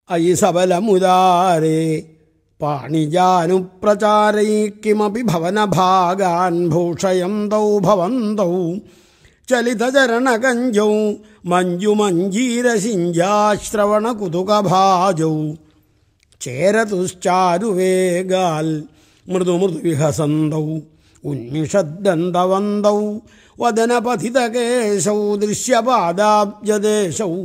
അയി സബലമുദാരേ പാണിജാനുപ്രചാരൈ കിമപി ഭവനഭാഗാൻ ഭൂഷയന്തൗ ഭവന്തൗ ചലിതചരണകഞ്ചൗ മഞ്ജുമഞ്ജീരസിഞ്ചാശ്രവണകുതുകഭാജൗ ചേരതുശ്ചാരുവേഗാൽ മൃദുമൃദുവിഹസന്തൗ ഉന്മിഷദ്ദന്തവന്തൗ വദനപഥിതകേശൗ ദൃശ്യപാദാബ്ജദേശൗ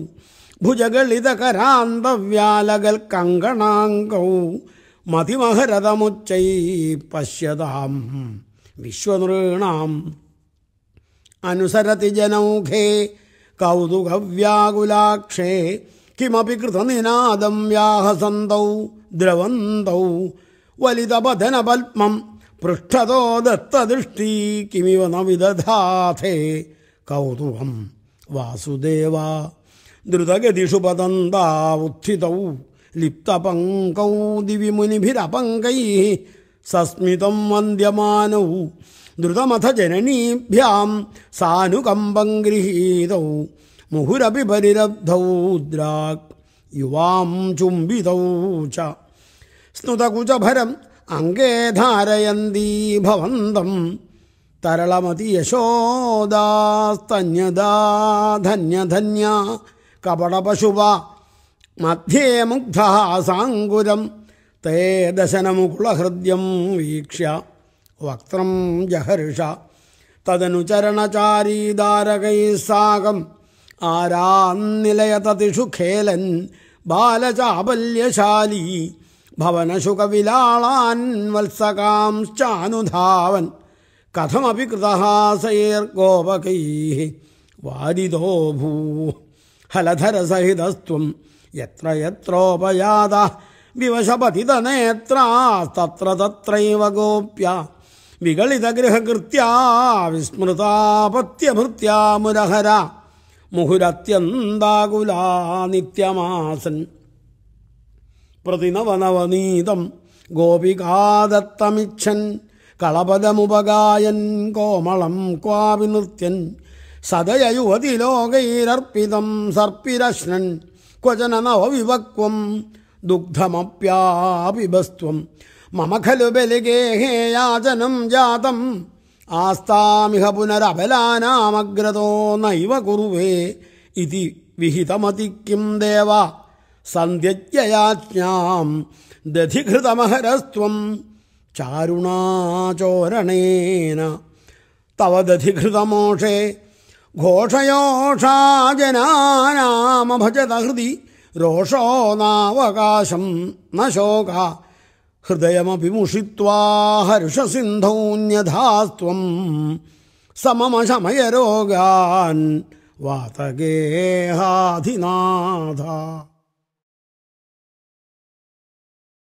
ഭുജഗളിതകരാന്തവ്യാലകൽ കങ്കണാങ്കൗ മതിമഹരതമുച്ചൈ പശ്യതാം വിശ്വനൃണാം അനുസരതി ജനൗഘേ കൗതുകവ്യാകുലാക്ഷേ കിമപി കൃതനിനാദം വ്യാഹസന്തൗ ദ്രവന്തൗ വലിതപതനപത്മം പൃഷ്ഠതോ ദത്തദൃഷ്ടി കിമിവ ന വിദധാഥേ കൗതുകം വാസുദേവ ദ്രുതഗതിഷു പതന്താവുത്ഥിതൗ ലിപ്തപങ്കൗ ദിവി മുനിഭിരപങ്കൈ സസ്മിതം വന്ദ്യമാനൗ ദ്രുതമഥ ജനനീഭ്യാം സാനുകമ്പം ഗൃഹീതൗ മുഹുരപി പരിരബ്ധൗ ദ്രാക് യുവാം ചുംബിതൗ ച സ്നുതകുചഭരം അംഗേ ധാരയന്തി ഭവന്തം തരളമതി യശോദാസ്തന്യദാ ധന്യധന്യ കപടപശുപ മധ്യേ മുഗ്ധ സാങ്കുരം തേ ദശനമുകുളഹൃദ്യം വീക്ഷ്യ വക്ത്രം ജഹർഷ തദനുചരണചാരീദാരകൈ സാകം ആരാന്നിലയതതിഷു ഖേലൻ ബാലചാപല്യശാലി ഭവനശുകവിലാളാൻ വത്സകാംശ്ചാനുധാവൻ കഥമപി കൃതഹാസൈർഗോപകൈ വാരിതോ ഭൂ ഹലധരസഹിതസ്ത്വം യത്ര യത്രോപയാത വിവശപതിതനേത്രാസ്തത്ര തത്രൈവ ഗോപ്യ വികളിതഗൃഹകൃത്യാ വിസ്മൃതാപത്യഭൃത്യാ മുരഹര മുഹുരത്യന്താകുലാ നിത്യമാസൻ പ്രതിനവനവനീതം ഗോപികാദത്തമിച്ഛൻ കളപദമുപഗായൻ കോമളം ക്വാപി നൃത്യൻ സദയയുവതിലോകൈരർപ്പിതം സർപ്പിരശ്നൻ ക്വചന നവവിവക്വം ദുഗ്ധമപ്യാപിബസ്ത്വം മമ ഖലു ബലിഗേഹേ യാചനം ജാതം ആസ്താമിഹ പുനരബലാനാമഗ്രതോ നൈവ കുറുവേ ഇതി വിഹിതമതി കിം ദേവ സന്ധ്യജ്ഞയാജ്ഞാം ദധിഘൃതമഹരസ്ത്വം ചാരുണാചോരണേന തവ ദധിഘൃതമോഷേ ഘോഷയോഷാ ജനാനാമഭജത ഹൃദി രോഷോ നാവകാശം ന ശോക ഹൃദയമപി മുഷിത്വാ ഹർഷസിന്ധൗന്യഥാസ്ത്വം സമമ ശമയരോഗാൻ വാതഗേഹാധിനാഥ